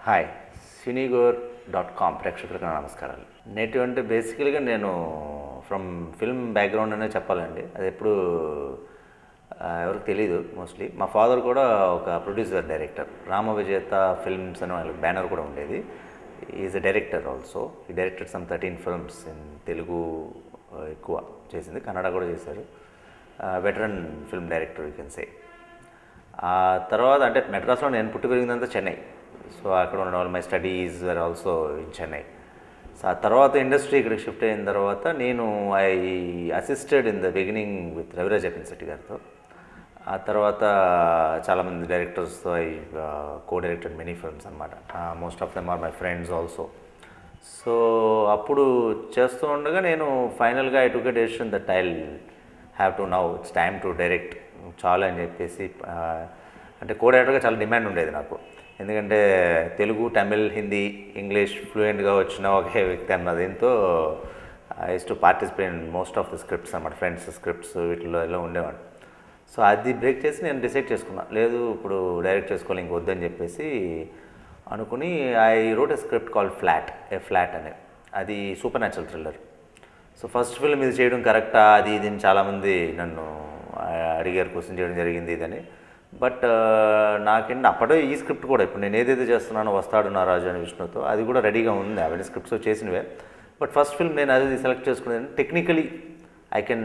hi సినీగోర్ dot com ప్రేక్షకులకు నా నమస్కారాలు నేటివ్ అంటే బేసికల్గా నేను ఫ్రమ్ ఫిల్మ్ బ్యాక్గ్రౌండ్ అనే చెప్పాలండి అది ఎప్పుడు ఆ, ఎవరికి తెలియదు మోస్ట్లీ మా ఫాదర్ కూడా ఒక ప్రొడ్యూసర్ డైరెక్టర్ రామ విజేత ఫిల్మ్స్ అని వాళ్ళకి బ్యానర్ కూడా ఉండేది is a director also he directed some thirteen films in Telugu ఆ, ఎక్కువ చేసింది కన్నడ కూడా చేశారు veteran film director you can say ఆ తర్వాత అంటే మెడ్రాస్లో నేను పుట్టి పెరిగిందంతా చెన్నై సో అక్కడ ఉన్న వాళ్ళు my studies are also in Chennai so ఆ తర్వాత ఇండస్ట్రీ ఇక్కడికి షిఫ్ట్ అయిన తర్వాత నేను I assisted in the beginning with Raviraj Pinisetty గారితో ఆ తర్వాత చాలామంది డైరెక్టర్స్తో I co directed many films అనమాట most of them are my friends also so అప్పుడు చేస్తూ ఉండగా నేను ఫైనల్గా I took a decision that I have to now it's time to direct చాలా అని చెప్పేసి ఆ, అంటే కో డైరెక్టర్గా చాలా డిమాండ్ ఉండేది నాకు ఎందుకంటే తెలుగు తమిళ్ హిందీ ఇంగ్లీష్ ఫ్లూయెంట్గా వచ్చిన ఒకే వ్యక్తి అన్న దీంతో I to participate in most of the scripts అన్నమాట ఫ్రెండ్స్ స్క్రిప్ట్స్ వీటిలో ఇలా ఉండేవాడు సో అది బ్రేక్ చేసి నేను డిసైడ్ చేసుకున్నా లేదు ఇప్పుడు డైరెక్ట్ చేసుకోవాలి ఇంక వద్దని చెప్పేసి అనుకుని I wrote a script call flat a flat అనే అది supernatural thriller so first film ఇది చేయడం కరెక్టా అది ఇది అని చాలామంది నన్ను ఆ, అడిగారు క్వశ్చన్ చేయడం జరిగింది ఇదని బట్ నాకేంటి అప్పుడే ఈ స్క్రిప్ట్ కూడా ఇప్పుడు నేను ఏదైతే చేస్తున్నానో వస్తాడు నా రాజు అని విష్ణుతో అది కూడా రెడీగా ఉంది అవన్నీ స్క్రిప్ట్స్ చేసినవే బట్ ఫస్ట్ ఫిల్మ్ నేను అది సెలెక్ట్ చేసుకునేది technically I can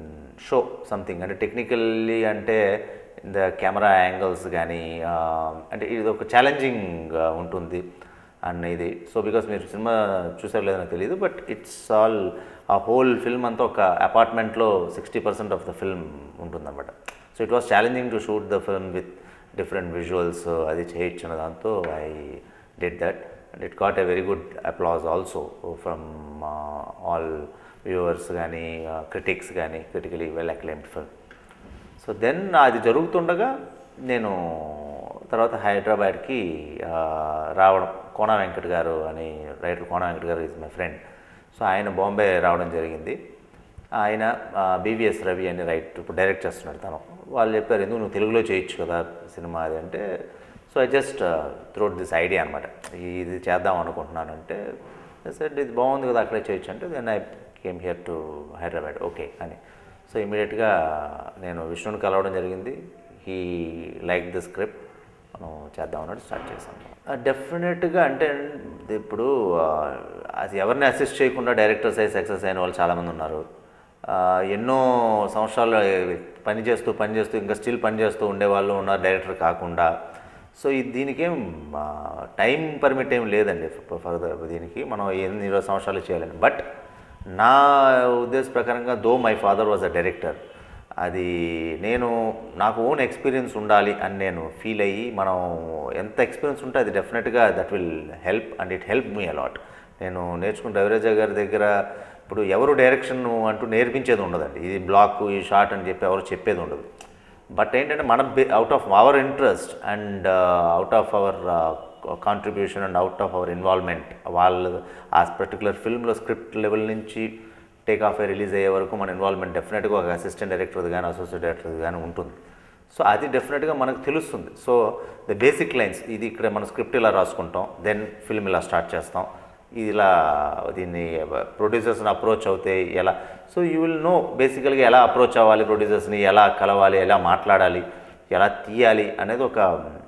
show something అంటే టెక్నికల్లీ అంటే ద కెమెరా యాంగిల్స్ కానీ అంటే ఇది ఒక ఛాలెంజింగ్ ఉంటుంది అన్న ఇది సో బికాస్ మీరు సినిమా చూసారో లేదో నాకు తెలియదు but it's all uh whole film అంతా ఒక అపార్ట్మెంట్లో sixty percent of the film ఉంటుందన్నమాట so it was challenging to shoot the film with different visuals అది చేయొచ్చిన దాంతో I did that and it got a very good applause also from all viewers కానీ critics కానీ critically well acclaimed film so then అది జరుగుతుండగా నేను తర్వాత హైదరాబాద్కి ఆ, రావడం కోన వెంకట్ గారు అని రైటర్ కోన వెంకట్ గారు ఈజ్ మై ఫ్రెండ్ సో ఆయన బాంబే రావడం జరిగింది ఆయన బీవీఎస్ రవి అని రైట్ ఇప్పుడు డైరెక్ట్ చేస్తున్నాడు తను వాళ్ళు చెప్పారు ఎందుకు నువ్వు తెలుగులో చేయొచ్చు కదా సినిమా అది అంటే so I just throat this idea అనమాట ఇది చేద్దాం అనుకుంటున్నాను అంటే సెడ్ ఇది బాగుంది కదా అక్కడే చేయొచ్చు అంటే then I came here to Hyderabad okay అని సో ఇమీడియట్గా నేను విష్ణుని కలవడం జరిగింది హీ లైక్ ద స్క్రిప్ట్ మనం చేద్దాం అన్నట్టు స్టార్ట్ చేసాం డెఫినెట్గా అంటే ఇప్పుడు ఆ, అది ఎవరిని అసిస్ట్ చేయకుండా డైరెక్టర్స్ అయి సక్సెస్ అయిన వాళ్ళు చాలామంది ఉన్నారు ఆ, ఎన్నో సంవత్సరాలు పని చేస్తూ పని చేస్తూ ఇంకా స్టిల్ పని చేస్తూ ఉండేవాళ్ళు ఉన్నారు డైరెక్టర్ కాకుండా సో ఇది దీనికేం ఆ, టైం పర్మిట్ ఏం లేదండి ఫర్దర్ దీనికి మనం ఎన్ని ఇరవై సంవత్సరాలు చేయాలని బట్ నా ఉద్దేశ ప్రకారంగా though my father was a director అది నేను నాకు ఓన్ ఎక్స్పీరియన్స్ ఉండాలి అని నేను ఫీల్ అయ్యి మనం ఎంత ఎక్స్పీరియన్స్ ఉంటే అది డెఫినెట్గా that will help and it help me a lot నేను నేర్చుకున్న రవిరాజ గారి దగ్గర ఇప్పుడు ఎవరు డైరెక్షన్ అంటూ నేర్పించేది ఉండదండి ఇది బ్లాక్ ఈ షార్ట్ అని చెప్పి ఎవరు చెప్పేది ఉండదు బట్ ఏంటంటే మన out of our interest and out of our contribution and out of our involvement వాళ్ళు ఆ పర్టికులర్ ఫిల్మ్లో స్క్రిప్ట్ లెవెల్ నుంచి టేక్ ఆఫ్ రిలీజ్ అయ్యే వరకు మన ఇన్వాల్వ్మెంట్ డెఫినెట్గా ఒక అసిస్టెంట్ డైరెక్టర్ది కానీ అసోసియేట్ డైరెక్టర్ది కానీ ఉంటుంది సో అది డెఫినెట్గా మనకు తెలుస్తుంది సో ద బేసిక్ లైన్స్ ఇది ఇక్కడ మన స్క్రిప్ట్ ఇలా రాసుకుంటాం దెన్ ఫిల్మ్ ఇలా స్టార్ట్ చేస్తాం ఇది ఇలా దీన్ని ప్రొడ్యూసర్స్ని అప్రోచ్ అవుతే ఎలా సో యూ విల్ నో బేసికల్గా ఎలా అప్రోచ్ అవ్వాలి ప్రొడ్యూసర్స్ని ఎలా కలవాలి ఎలా మాట్లాడాలి ఎలా తీయాలి అనేది ఒక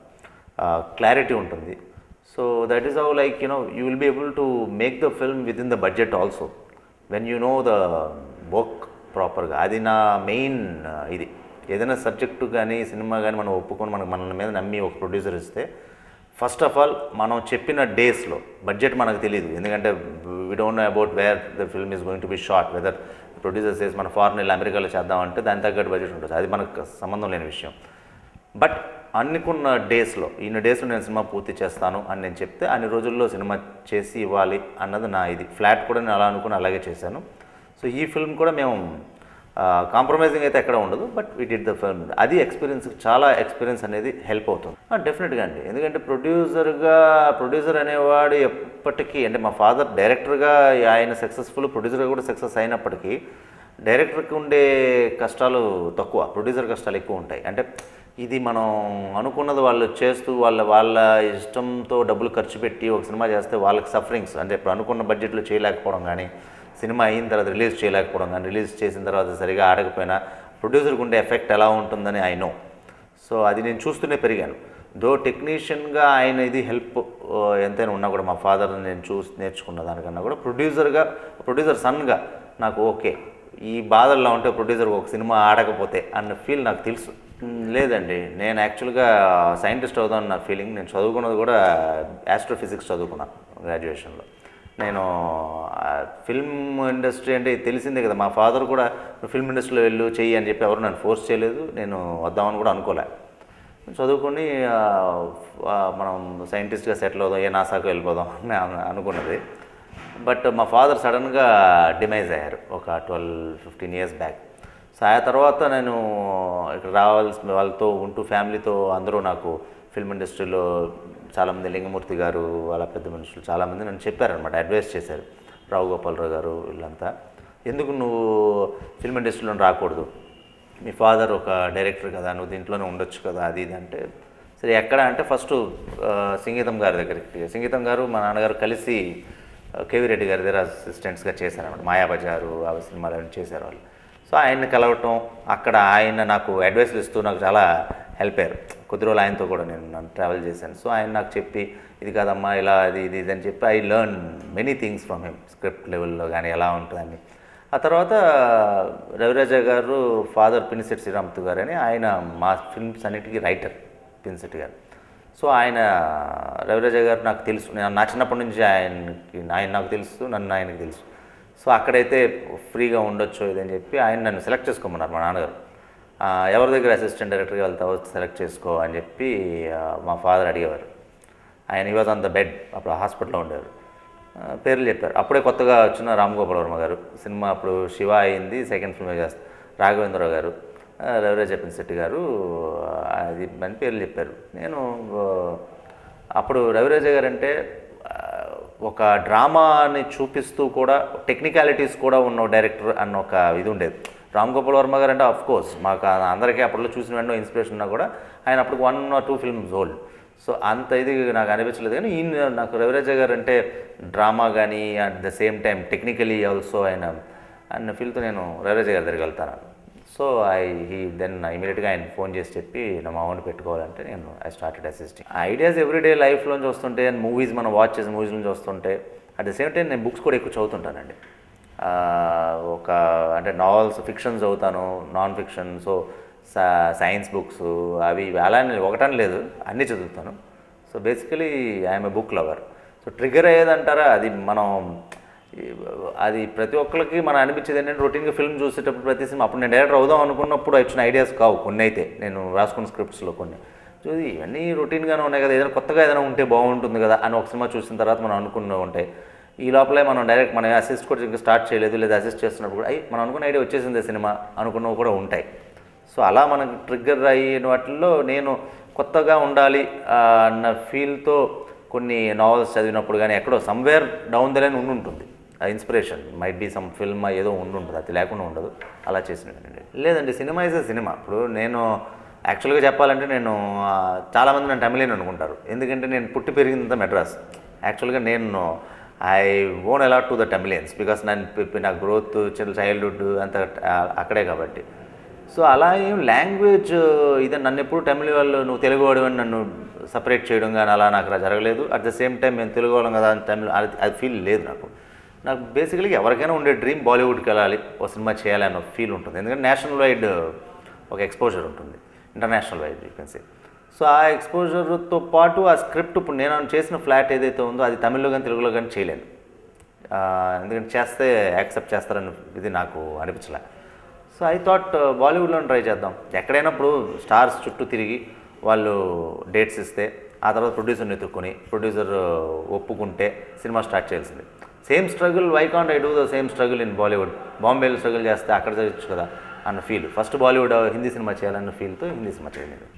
క్లారిటీ ఉంటుంది so that is how like you know you will be able to make the film within the budget also when you know the work ప్రాపర్గా అది నా మెయిన్ ఇది ఏదైనా సబ్జెక్టు కానీ సినిమా కానీ మనం ఒప్పుకొని మనకు మన మీద నమ్మి ఒక ప్రొడ్యూసర్ ఇస్తే ఫస్ట్ ఆఫ్ ఆల్ మనం చెప్పిన డేస్లో బడ్జెట్ మనకు తెలియదు ఎందుకంటే we don't know about where the film is going to be short whether producer says మన ఫారెన్ వెళ్ళి అమెరికాలో చేద్దామంటే దాని తగ్గట్టు బడ్జెట్ ఉంటుంది అది మనకు సంబంధం లేని విషయం బట్ అనుకున్న డేస్లో ఇన్ని డేస్లో నేను సినిమా పూర్తి చేస్తాను అని నేను చెప్తే అన్ని రోజుల్లో సినిమా చేసి ఇవ్వాలి అన్నది నా ఇది ఫ్లాట్ కూడా నేను అలా అనుకుని అలాగే చేశాను సో ఈ ఫిల్మ్ కూడా మేము కాంప్రమైజింగ్ అయితే ఎక్కడ ఉండదు but we did the film అది ఎక్స్పీరియన్స్ చాలా ఎక్స్పీరియన్స్ అనేది హెల్ప్ అవుతుంది డెఫినెట్గా అండి ఎందుకంటే ప్రొడ్యూసర్గా ప్రొడ్యూసర్ అనేవాడు ఎప్పటికీ అంటే మా ఫాదర్ డైరెక్టర్గా ఆయన సక్సెస్ఫుల్ ప్రొడ్యూసర్గా కూడా సక్సెస్ అయినప్పటికీ డైరెక్టర్కి ఉండే కష్టాలు తక్కువ ప్రొడ్యూసర్ కష్టాలు ఎక్కువ ఉంటాయి అంటే ఇది మనం అనుకున్నది వాళ్ళు చేస్తూ వాళ్ళ వాళ్ళ ఇష్టంతో డబ్బులు ఖర్చు పెట్టి ఒక సినిమా చేస్తే వాళ్ళకి సఫరింగ్స్ అంటే ఇప్పుడు అనుకున్న బడ్జెట్లో చేయలేకపోవడం కానీ సినిమా అయిన తర్వాత రిలీజ్ చేయలేకపోవడం కానీ రిలీజ్ చేసిన తర్వాత సరిగా ఆడకపోయినా ప్రొడ్యూసర్కి ఉండే ఎఫెక్ట్ ఎలా ఉంటుందని ఐ నో సో అది నేను చూస్తూనే పెరిగాను దో టెక్నీషియన్గా ఆయన ఇది హెల్ప్ ఎంతైనా ఉన్నా కూడా మా ఫాదర్ నేను చూసి నేర్చుకున్న దానికన్నా కూడా ప్రొడ్యూసర్గా ప్రొడ్యూసర్ సన్గా నాకు ఓకే ఈ బాధల్లో ఉంటే ప్రొడ్యూసర్ ఒక సినిమా ఆడకపోతే అన్న ఫీల్ నాకు తెలుసు మ్, లేదండి నేను యాక్చువల్గా సైంటిస్ట్ అవుదాం నా ఫీలింగ్ నేను చదువుకున్నది కూడా ఆస్ట్రోఫిజిక్స్ చదువుకున్నాను గ్రాడ్యుయేషన్లో నేను ఫిల్మ్ ఇండస్ట్రీ అంటే తెలిసిందే కదా మా ఫాదర్ కూడా ఫిల్మ్ ఇండస్ట్రీలో వెళ్ళు చెయ్యి అని చెప్పి ఎవరు నన్ను ఫోర్స్ చేయలేదు నేను వద్దామని కూడా అనుకోలే చదువుకొని ఆ, ఆ, మనం సైంటిస్ట్గా సెటిల్ అవుదాం ఏ నాసాకు వెళ్ళిపోదాం అని అను- అనుకున్నది బట్ మా ఫాదర్ సడన్గా డిమైజ్ అయ్యారు ఒక twelve fifteen years back so ఆ తర్వాత నేను ఇక్కడ రావాల్సిన వాళ్ళతో ఉంటూ ఫ్యామిలీతో అందరూ నాకు ఫిల్మ్ ఇండస్ట్రీలో చాలామంది లింగమూర్తి గారు వాళ్ళ పెద్ద మనుషులు చాలామంది నన్ను చెప్పారనమాట అడ్వైస్ చేశారు రావు గోపాలరావు గారు వీళ్ళంతా ఎందుకు నువ్వు ఫిల్మ్ ఇండస్ట్రీలో రాకూడదు మీ ఫాదర్ ఒక డైరెక్టర్ కదా నువ్వు దీంట్లోనే ఉండొచ్చు కదా అది ఇది అంటే సరే ఎక్కడ అంటే ఫస్ట్ సంగీతం గారి దగ్గరికి సంగీతం గారు మా నాన్నగారు కలిసి ఆ, కేవీ రెడ్డి గారి దగ్గర అసిస్టెంట్స్గా చేశారన్నమాట మాయాబజారు ఆ సినిమాలు చేశారు వాళ్ళు సో ఆయన్ని కలవటం అక్కడ ఆయన నాకు అడ్వైస్లు ఇస్తూ నాకు చాలా హెల్ప్ అయ్యారు కొద్ది రోజులు ఆయనతో కూడా నేను నన్ను ట్రావెల్ చేశాను సో ఆయన నాకు చెప్పి ఇది కాదమ్మా ఇలా అది ఇది ఇది అని చెప్పి I learn many things from him script లెవెల్లో కానీ ఎలా ఉంటుందని ఆ తర్వాత రవిరాజ గారు ఫాదర్ పినిశెట్టి శ్రీరామతు గారు అని ఆయన మా ఫిల్మ్స్ అన్నిటికీ రైటర్ పినిశెట్టి గారు సో ఆయన రవిరాజ గారు నాకు తెలుసు నేను నా చిన్నప్పటి నుంచి ఆయనకి ఆయన నాకు తెలుసు నన్ను ఆయనకి తెలుసు సో అక్కడైతే ఫ్రీగా ఉండొచ్చు ఇదని చెప్పి ఆయన నన్ను సెలెక్ట్ చేసుకోమన్నారు మా నాన్నగారు ఆ, ఎవరి దగ్గర అసిస్టెంట్ డైరెక్టర్గా వెళ్తావో సెలెక్ట్ చేసుకో అని చెప్పి ఆ, మా ఫాదర్ అడిగేవారు ఆయన వాజ్ ఆన్ ద బెడ్ అప్పుడు హాస్పిటల్లో ఉండేవారు ఆ, పేర్లు చెప్పారు అప్పుడే కొత్తగా వచ్చిన రామ్ గోపాల్ వర్మ గారు సినిమా అప్పుడు శివ అయింది సెకండ్ ఫిల్మ్ చేస్తారు రాఘవేంద్రరావు గారు ఆ, రవిరాజ్ శెట్టి గారు ఆ, అది అని పేర్లు చెప్పారు నేను ఆ, అప్పుడు రవిరాజ గారు అంటే ఆ, ఒక డ్రామాని చూపిస్తూ కూడా టెక్నికాలిటీస్ కూడా ఉన్న డైరెక్టర్ అన్న ఒక ఇది ఉండేది రామ్ గోపాల్ వర్మ గారు అంటే ఆఫ్ కోర్స్ మాకు ఆ- అందరికీ అప్పట్లో చూసిన వెంటనే ఇన్స్పిరేషన్ ఉన్నా కూడా ఆయన అప్పుడు one or two films old so అంత ఇది నాకు అనిపించలేదు కానీ ఈయన నాకు రవిరాజ గారు అంటే డ్రామా కానీ at the same time technically also ఆయన అన్న ఫీల్తో నేను రవిరాజ గారి దగ్గరికి వెళ్తాను సో ఐ హీ దెన్ ఇమీడియట్గా ఆయన ఫోన్ చేసి చెప్పి నా మామూలు పెట్టుకోవాలంటే నేను I started assisting ideas everyday లైఫ్లోంచి వస్తుంటే అండ్ మూవీస్ మనం వాచ్ చేసిన మూవీస్ నుంచి వస్తుంటే అట్ ద సేమ్ టైం నేను బుక్స్ కూడా ఎక్కువ చదువుతుంటానండి ఆ, ఒక అంటే నావల్స్ ఫిక్షన్ చదువుతాను nonfiction so science books అవి ఇవి అలా అని ఒకటని లేదు అన్నీ చదువుతాను so basically I'm a book lover so trigger అయ్యేదంటారా అది మనం ఈ- అది ప్రతి ఒక్కరికి మనం అనిపించేది ఏంటంటే రొటీన్గా ఫిల్మ్ చూసేటప్పుడు ప్రతి సినిమా అప్పుడు నేను డైరెక్టర్ అవుదాం అనుకున్నప్పుడు వచ్చిన ఐడియాస్ కావు కొన్ని అయితే నేను రాసుకున్న స్క్రిప్ట్స్లో కొన్ని సో ఇది ఇవన్నీ రొటీన్గానే ఉన్నాయి కదా ఏదైనా కొత్తగా ఏదైనా ఉంటే బాగుంటుంది కదా అని ఒక సినిమా చూసిన తర్వాత మనం అనుకున్న ఉంటాయి ఈ లోపలే మనం డైరెక్ట్ మనం అసిస్ట్ కూడా ఇంకా స్టార్ట్ చేయలేదు లేదా అసిస్ట్ చేస్తున్నప్పుడు కూడా అయ్యి మనం అనుకున్న ఐడియా వచ్చేసింది సినిమా అనుకున్నవి కూడా ఉంటాయి సో అలా మనకు ట్రిగ్గర్ అయిన వాటిల్లో నేను కొత్తగా ఉండాలి ఆ, అన్న ఫీల్తో కొన్ని నావల్స్ చదివినప్పుడు కానీ ఎక్కడో సమ్వేర్ డౌన్ ద లైన్ ఉండి ఉంటుంది ఆ inspiration might be some film ఏదో ఉండి ఉంటుంది అది లేకుండా ఉండదు అలా చేసినట్టు లేదండి సినిమా ఇస్ సినిమా ఇప్పుడు నేను యాక్చువల్గా చెప్పాలంటే నేను ఆ, చాలామంది నన్ను తమిళన్ అనుకుంటారు ఎందుకంటే నేను పుట్టి పెరిగిందంతా మెడ్రాస్ యాక్చువల్గా నేను I own a lot to the Tamilians because నేను పి- పి- నా గ్రోత్ చిన్న చైల్డ్హుడ్ అంత ఆ, అక్కడే కాబట్టి సో అలా ఏం లాంగ్వేజ్ ఇదే నన్ను ఎప్పుడు తమిళ వాళ్ళు నువ్వు తెలుగు వాడు అని నన్ను సపరేట్ చేయడం కానీ అలా నాకు అలా జరగలేదు అట్ ద సేమ్ టైం మేము తెలుగు వాళ్ళం కదా అని తమిళ అది అది ఫీల్ లేదు నాకు నాకు బేసికలీ ఎవరికైనా ఉండే డ్రీమ్ బాలీవుడ్కి వెళ్ళాలి ఒక సినిమా చేయాలని ఒక ఫీల్ ఉంటుంది ఎందుకంటే నేషనల్ వైడ్ ఒక ఎక్స్పోజర్ ఉంటుంది international wide you can say so ఆ ఎక్స్పోజర్తో పాటు ఆ స్క్రిప్ట్ ఇప్పుడు నేను చేసిన ఫ్లాట్ ఏదైతే ఉందో అది తమిళ్లో కానీ తెలుగులో కానీ చేయలేను ఆ, ఎందుకంటే చేస్తే యాక్సెప్ట్ చేస్తారని ఇది నాకు అనిపించలే సో ఐ థాట్ బాలీవుడ్లో ట్రై చేద్దాం ఎక్కడైనా ఇప్పుడు స్టార్స్ చుట్టూ తిరిగి వాళ్ళు డేట్స్ ఇస్తే ఆ తర్వాత ప్రొడ్యూసర్ని ఎత్తుక్కొని ప్రొడ్యూసర్ ఒప్పుకుంటే సినిమా స్టార్ట్ చేయాల్సింది same struggle why can't I do the same struggle in Bollywood బాంబేలో స్ట్రగుల్ చేస్తే అక్కడ చేయొచ్చు కదా అన్న ఫీల్ ఫస్ట్ బాలీవుడ్ హిందీ సినిమా చేయాలన్న ఫీల్తో హిందీ సినిమా చేయలేదు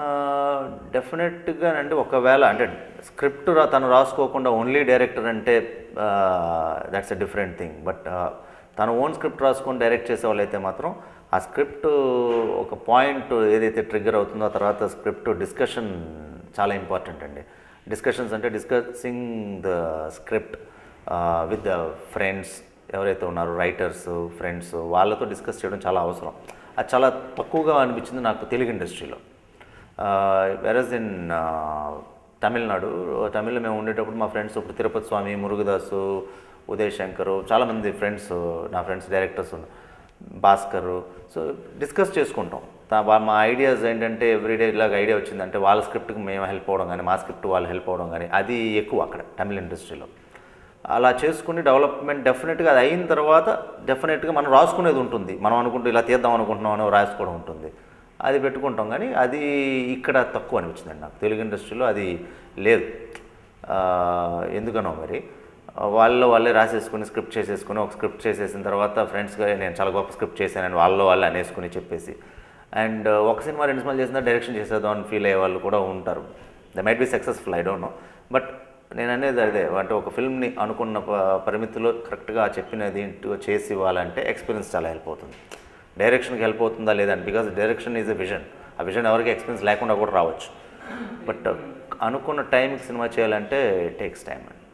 డెఫినెట్గా అంటే ఒకవేళ అంటే స్క్రిప్ట్ రా తను రాసుకోకుండా ఓన్లీ డైరెక్టర్ అంటే that's a different thing but తను ఓన్ స్క్రిప్ట్ రాసుకొని డైరెక్ట్ చేసే వాళ్ళైతే మాత్రం ఆ స్క్రిప్ట్ ఒక పాయింట్ ఏదైతే ట్రిగ్గర్ అవుతుందో ఆ తర్వాత స్క్రిప్ట్ డిస్కషన్ చాలా ఇంపార్టెంట్ అండి డిస్కషన్స్ అంటే discussing the script with the friends ఎవరైతే ఉన్నారో రైటర్స్ ఫ్రెండ్స్ వాళ్ళతో డిస్కస్ చేయడం చాలా అవసరం అది చాలా తక్కువగా అనిపించింది నాకు తెలుగు ఇండస్ట్రీలో వెరస్ ఇన్ తమిళనాడు తమిళ్లో మేము ఉండేటప్పుడు మా ఫ్రెండ్స్ ఇప్పుడు తిరుపతి స్వామి మురుగదాసు ఉదయ్ శంకరు చాలామంది ఫ్రెండ్స్ నా ఫ్రెండ్స్ డైరెక్టర్స్ ఉన్నారు భాస్కర్ సో డిస్కస్ చేసుకుంటాం తా- వా- మా ఐడియాస్ ఏంటంటే ఎవ్రీడే ఇలాగ ఐడియా వచ్చిందంటే వాళ్ళ స్క్రిప్ట్కి మేము హెల్ప్ అవ్వడం కానీ మా స్క్రిప్ట్ వాళ్ళు హెల్ప్ అవ్వడం కానీ అది ఎక్కువ అక్కడ తమిళ ఇండస్ట్రీలో అలా చేసుకుని డెవలప్మెంట్ డెఫినెట్గా అది అయిన తర్వాత డెఫినెట్గా మనం రాసుకునేది ఉంటుంది మనం అనుకుంటూ ఇలా తీద్దాం అనుకుంటున్నాం అని రాసుకోవడం ఉంటుంది అది పెట్టుకుంటాం కానీ అది ఇక్కడ తక్కువ అనిపించిందండి నాకు తెలుగు ఇండస్ట్రీలో అది లేదు ఆ, ఎందుకనో మరి వాళ్ళు వాళ్ళే రాసేసుకుని స్క్రిప్ట్ చేసేసుకుని ఒక స్క్రిప్ట్ చేసేసిన తర్వాత ఫ్రెండ్స్గా నేను చాలా గొప్ప స్క్రిప్ట్ చేశానని వాళ్ళు వాళ్ళు అనేసుకుని చెప్పేసి అండ్ ఒక సినిమా రెండు సినిమాలు చేసినా డైరెక్షన్ చేసేద్దాం అని ఫీల్ అయ్యే వాళ్ళు కూడా ఉంటారు they might be successful I don't know but నేను అనేది అదే అంటే ఒక ఫిల్మ్ని అనుకున్న ప- పరిమితిలో కరెక్ట్గా చెప్పినది ఏంటో చేసి ఇవ్వాలంటే ఎక్స్పీరియన్స్ చాలా హెల్ప్ అవుతుంది డైరెక్షన్కి హెల్ప్ అవుతుందా లేదని because direction is a vision ఆ విజన్ ఎవరికి ఎక్స్పీరియన్స్ లేకుండా కూడా రావచ్చు బట్ అనుకున్న టైంకి సినిమా చేయాలంటే టేక్స్ టైం అండి